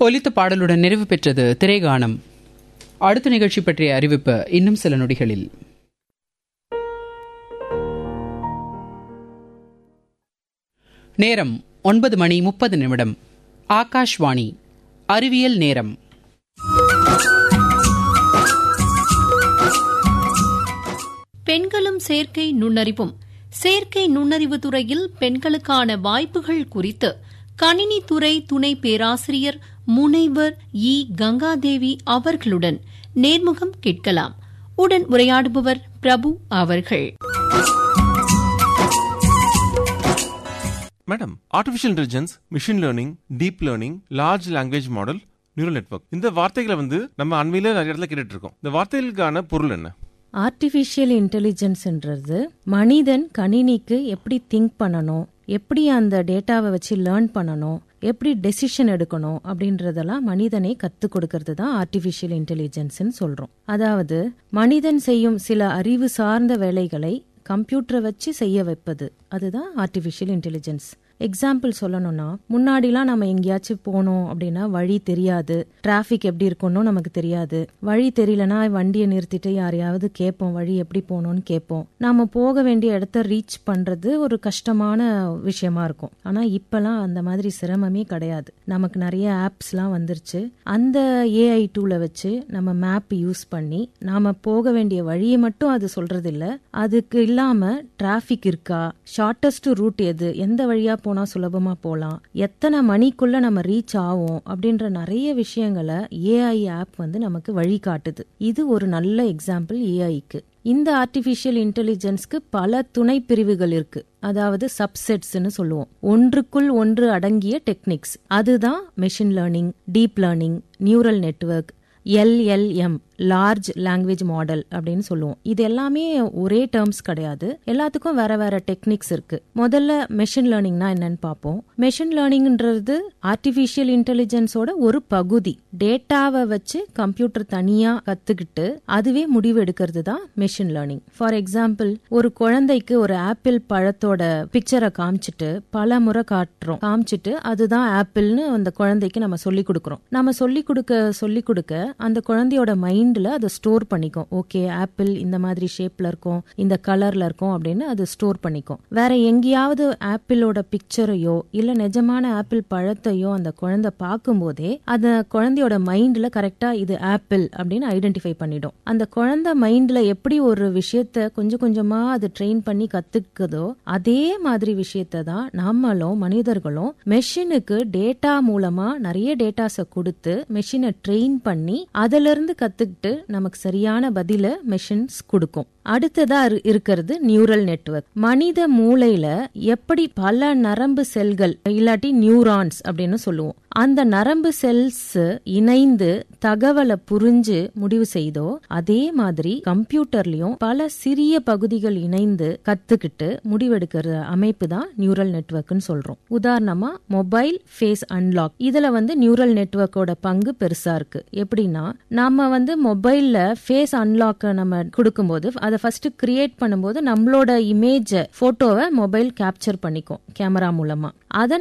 ஒலித்த பாடலுடன் நிறைவு பெற்றது திரைகானம் அடுத்த நிகழ்ச்சி பற்றிய அறிவிப்பு இன்னும் சில நொடிகளில் நேரம் ஒன்பது மணி முப்பது நிமிடம் ஆகாஷ்வாணி அறிவியல் நேரம் பெண்களும் செயற்கை நுண்ணறிவும் செயற்கை நுண்ணறிவு துறையில் பெண்களுக்கான வாய்ப்புகள் குறித்து கணினித்துறை துணை பேராசிரியர் முனைவர் இ கங்காதேவி அவர்களுடன் நேர்முகம் கேட்கலாம் உடன் உரையாடுபவர் பிரபு அவர்கள் madam artificial intelligence machine learning deep learning large language model neural network இந்த வார்த்தைகளை வந்து நம்ம அண்மையில நிறைய இடத்துல கேட்டுட்டு இருக்கோம் இந்த வார்த்தைகளுக்கான பொருள் என்ன ஆர்டிஃபிஷியல் இன்டெலிஜென்ஸ்ன்றது மனிதன் கணினிக்கு எப்படி திங்க் பண்ணணும் எப்படி அந்த டேட்டாவை வச்சு லேர்ன் பண்ணணும் எப்படி டெசிஷன் எடுக்கணும் அப்படின்றதெல்லாம் மனிதனை கற்றுக் கொடுக்கறது தான் ஆர்டிஃபிஷியல் இன்டெலிஜென்ஸ்னு சொல்றோம் அதாவது மனிதன் செய்யும் சில அறிவு சார்ந்த வேலைகளை கம்ப்யூட்டரை வச்சு செய்ய வைப்பது அதுதான் ஆர்டிஃபிஷியல் இன்டெலிஜென்ஸ் எக்ஸாம்பிள் சொல்லணும்னா முன்னாடிலாம் நம்ம எங்கேயாச்சும் போனோம் அப்படின்னா வழி தெரியாது டிராஃபிக் எப்படி இருக்கும்னு நமக்கு தெரியாது வழி தெரியலனா வண்டியை நிறுத்திட்டு யாரையாவது கேட்போம் வழி எப்படி போகணும்னு கேட்போம் நாம போக வேண்டிய இடத்த ரீச் பண்றது ஒரு கஷ்டமான விஷயமா இருக்கும் ஆனா இப்பெல்லாம் அந்த மாதிரி சிரமமே கிடையாது நமக்கு நிறைய ஆப்ஸ்லாம் வந்துருச்சு அந்த ஏஐ டூலை வச்சு நம்ம மேப் யூஸ் பண்ணி நாம போக வேண்டிய வழியை மட்டும் அது சொல்றது இல்ல அதுக்கு இல்லாம டிராஃபிக் இருக்கா ஷார்டஸ்ட் ரூட் எது எந்த வழியா போனா சுலபமா போலாம் எத்தனை மணிக்குள்ள நம்ம ரீச் ஆகும் அப்படின்ற நிறைய விஷயங்களை ஏஐ ஆப் வந்து நமக்கு வழி காட்டுது இது ஒரு நல்ல எக்ஸாம்பிள் ஏஐக்கு இந்த ஆர்டிபிஷியல் இன்டெலிஜென்ஸ்க்கு பல துணை பிரிவுகள் இருக்கு அதாவது சப்செட்ஸ்னு சொல்லுவோம் ஒன்றுக்குள் ஒன்று அடங்கிய டெக்னிக்ஸ் அதுதான் machine learning deep learning neural network LLM large language model அப்படின்னு சொல்லுவோம் இது எல்லாமே ஒரே டேர்ம்ஸ் கிடையாது எல்லாத்துக்கும் வேற வேற டெக்னிக்ஸ் இருக்கு முதல்ல மெஷின் லேர்னிங்னா என்னன்னு பார்ப்போம் மெஷின் லேர்னிங்ன்றது ஆர்டிபிஷியல் இன்டெலிஜென்ஸோட ஒரு பகுதி டேட்டாவை வச்சு கம்ப்யூட்டர் தனியா கத்துக்கிட்டு அதுவே முடிவு எடுக்கிறது தான் மெஷின் லேர்னிங் ஃபார் எக்ஸாம்பிள் ஒரு குழந்தைக்கு ஒரு ஆப்பிள் பழத்தோட பிக்சரை காமிச்சிட்டு பல முறை காட்டுறோம் காமிச்சிட்டு அதுதான் ஆப்பிள்னு அந்த குழந்தைக்கு நம்ம சொல்லி கொடுக்குறோம் நம்ம சொல்லி கொடுக்க சொல்லி கொடுக்க அந்த குழந்தையோட மைண்ட்ல அதை ஸ்டோர் பண்ணிக்கும் ஓகே ஆப்பிள் இந்த மாதிரி ஷேப்ல இருக்கும் இந்த கலர்ல இருக்கும் அப்படின்னு அது ஸ்டோர் பண்ணிக்கும் வேற எங்கேயாவது ஆப்பிளோட பிக்சரையோ இல்ல நிஜமான ஆப்பிள் பழத்தையோ அந்த குழந்தை பார்க்கும் போதே அந்த குழந்தையோட மைண்ட்ல கரெக்டா இது ஆப்பிள் அப்படின்னு ஐடென்டிஃபை பண்ணிடும் அந்த குழந்தை மைண்ட்ல எப்படி ஒரு விஷயத்த கொஞ்சம் கொஞ்சமா அது ட்ரெயின் பண்ணி கத்துக்குதோ அதே மாதிரி விஷயத்த தான் நம்மளும் மனிதர்களும் மெஷினுக்கு டேட்டா மூலமா நிறைய டேட்டாஸை கொடுத்து மெஷினை ட்ரெயின் பண்ணி அதுல இருந்து கத்துக்கிட்டு நமக்கு சரியான பதில மெஷின்ஸ் கொடுக்கும் அடுத்ததா இருக்கிறது நியூரல் நெட்வொர்க் மனித மூளையில எப்படி பல நரம்பு செல்கள் இல்லாட்டி நியூரான்ஸ் அப்படின்னு சொல்லுவோம் அந்த நரம்பு செல்ஸ் இணைந்து தகவலை புரிஞ்சு முடிவு செய்தோ அதே மாதிரி கம்ப்யூட்டர்லயும் பல சிறிய பகுதிகள் இணைந்து கத்துக்கிட்டு முடிவெடுக்கிற அமைப்பு தான் நியூரல் நெட்வொர்க்னு சொல்றோம் உதாரணமா மொபைல் ஃபேஸ் அன்லாக் இதுல வந்து நியூரல் நெட்வொர்க்கோட பங்கு பெருசா இருக்கு எப்படின்னா நம்ம வந்து மொபைல்ல ஃபேஸ் அன்லாக் நம்ம கொடுக்கும்போது அதை ஃபர்ஸ்ட் கிரியேட் பண்ணும்போது நம்மளோட இமேஜ் போட்டோவை மொபைல் கேப்சர் பண்ணிக்கும் கேமரா மூலமா அதை